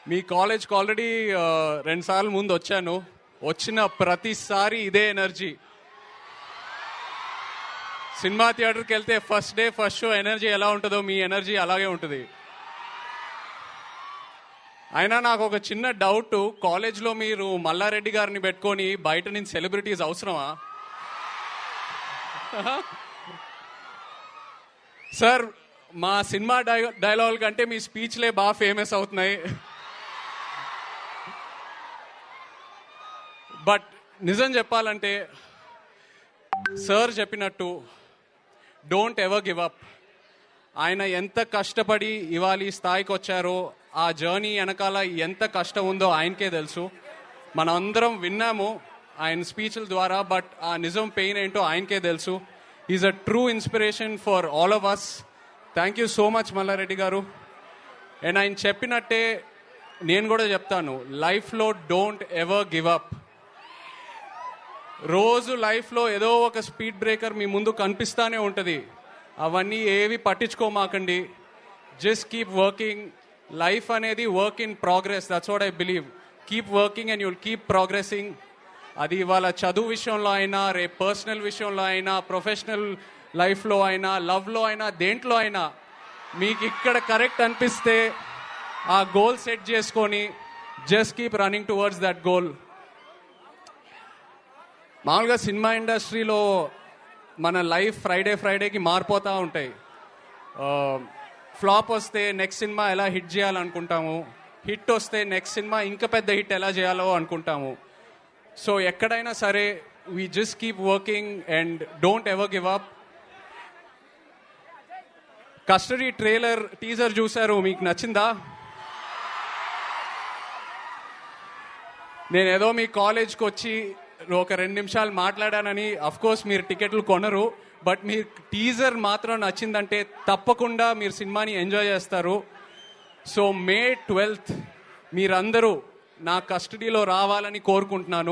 మీ కాలేజ్కి ఆల్రెడీ రెండు సార్లు ముందు వచ్చాను వచ్చిన ప్రతిసారి ఇదే ఎనర్జీ సినిమా థియేటర్కి వెళ్తే first day first show energy ఎలా ఉంటుందో మీ ఎనర్జీ అలాగే ఉంటుంది అయినా నాకు ఒక చిన్న డౌట్ కాలేజ్లో మీరు మల్లారెడ్డి గారిని పెట్టుకొని బయట నుంచి సెలబ్రిటీస్ అవసరమా సార్ మా సినిమా డై డైలాగ్ కంటే మీ స్పీచ్లే బాగా ఫేమస్ అవుతున్నాయి బట్ నిజం చెప్పాలంటే సార్ చెప్పినట్టు డోంట్ ఎవర్ గివ్ అప్ ఆయన ఎంత కష్టపడి ఇవాళ ఈ స్థాయికి వచ్చారో ఆ జర్నీ వెనకాల ఎంత కష్టం ఉందో ఆయనకే తెలుసు మనం అందరం విన్నాము ఆయన స్పీచ్ల ద్వారా బట్ ఆ నిజం పెయిన్ ఏంటో ఆయనకే తెలుసు is a true inspiration for all of us thank you so much Mallareddy గారు అండ్ ఆయన చెప్పినట్టే నేను కూడా చెప్తాను లైఫ్లో డోంట్ ఎవర్ గివ్ అప్ రోజు లైఫ్లో ఏదో ఒక స్పీడ్ బ్రేకర్ మీ ముందు కనిపిస్తానే ఉంటుంది అవన్నీ ఏవి పట్టించుకోమాకండి జస్ట్ కీప్ వర్కింగ్ లైఫ్ అనేది work in progress that's what I believe keep working and you'll keep progressing అది ఇవాళ చదువు విషయంలో అయినా రేపు పర్సనల్ విషయంలో అయినా ప్రొఫెషనల్ లైఫ్లో అయినా లవ్లో అయినా దేంట్లో అయినా మీకు ఇక్కడ కరెక్ట్ అనిపిస్తే ఆ గోల్ సెట్ చేసుకొని just keep running towards that goal మామూలుగా సినిమా ఇండస్ట్రీలో మన లైఫ్ ఫ్రైడే ఫ్రైడేకి మారిపోతూ ఉంటాయి ఫ్లాప్ వస్తే నెక్స్ట్ సినిమా ఎలా హిట్ చేయాలనుకుంటాము హిట్ వస్తే నెక్స్ట్ సినిమా ఇంకా పెద్ద హిట్ ఎలా చేయాలో అనుకుంటాము సో ఎక్కడైనా సరే we just keep working and don't ever give up Custody trailer teaser చూసారు మీకు నచ్చిందా నేను ఏదో మీ కాలేజ్కి వచ్చి ఒక రెండు నిమిషాలు మాట్లాడానని అఫ్ కోర్స్ మీరు టికెట్లు కొనరు బట్ మీరు టీజర్ మాత్రం నచ్చిందంటే తప్పకుండా మీరు సినిమాని ఎంజాయ్ చేస్తారు సో మే ట్వెల్త్ మీరందరూ నా కస్టడీలో రావాలని కోరుకుంటున్నాను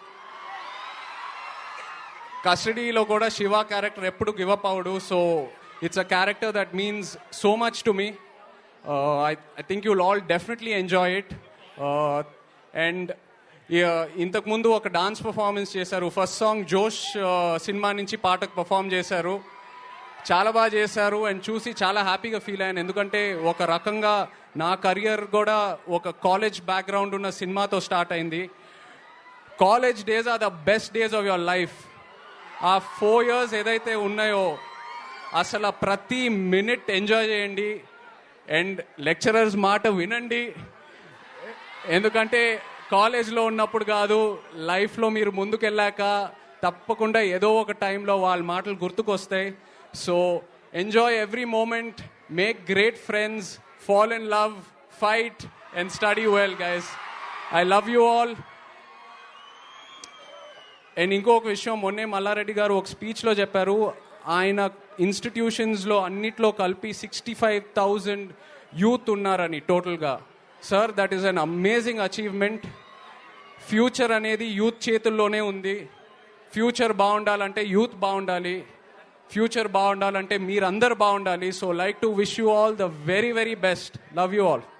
కస్టడీలో కూడా శివ క్యారెక్టర్ ఎప్పుడు గివప్ అవడు so it's a character that means so much to me I I think you'll all definitely enjoy it and ఇంతకుముందు ఒక డాన్స్ పర్ఫార్మెన్స్ చేశారు ఫస్ట్ సాంగ్ జోష్ సినిమా నుంచి పాటకు పర్ఫామ్ చేశారు చాలా బాగా చేశారు అండ్ చూసి చాలా హ్యాపీగా ఫీల్ అయ్యాను ఎందుకంటే ఒక రకంగా నా కెరియర్ కూడా ఒక కాలేజ్ బ్యాక్గ్రౌండ్ ఉన్న సినిమాతో స్టార్ట్ అయింది college days are the best days of your life ఆ ఫోర్ ఇయర్స్ ఏదైతే ఉన్నాయో అసలు ఆ ప్రతి మినిట్ ఎంజాయ్ చేయండి అండ్ లెక్చరర్స్ మాట వినండి ఎందుకంటే కాలేజ్లో ఉన్నప్పుడు కాదు లైఫ్లో మీరు ముందుకెళ్ళాక తప్పకుండా ఏదో ఒక టైంలో వాళ్ళ మాటలు గుర్తుకొస్తాయి so enjoy every moment make great friends fall in love fight and study well guys I love you all and ఇంకొక విషయం మొన్నే మల్లారెడ్డి గారు ఒక స్పీచ్లో చెప్పారు ఆయన ఇన్స్టిట్యూషన్స్లో అన్నిట్లో కలిపి సిక్స్టీ ఫైవ్ థౌజండ్ యూత్ ఉన్నారని టోటల్గా sir that is an amazing achievement future అనేది యూత్ చేతుల్లోనే ఉంది ఫ్యూచర్ బాగుండాలంటే యూత్ బాగుండాలి ఫ్యూచర్ బాగుండాలంటే మీరందరు బాగుండాలి so like to wish you all the very very best love you all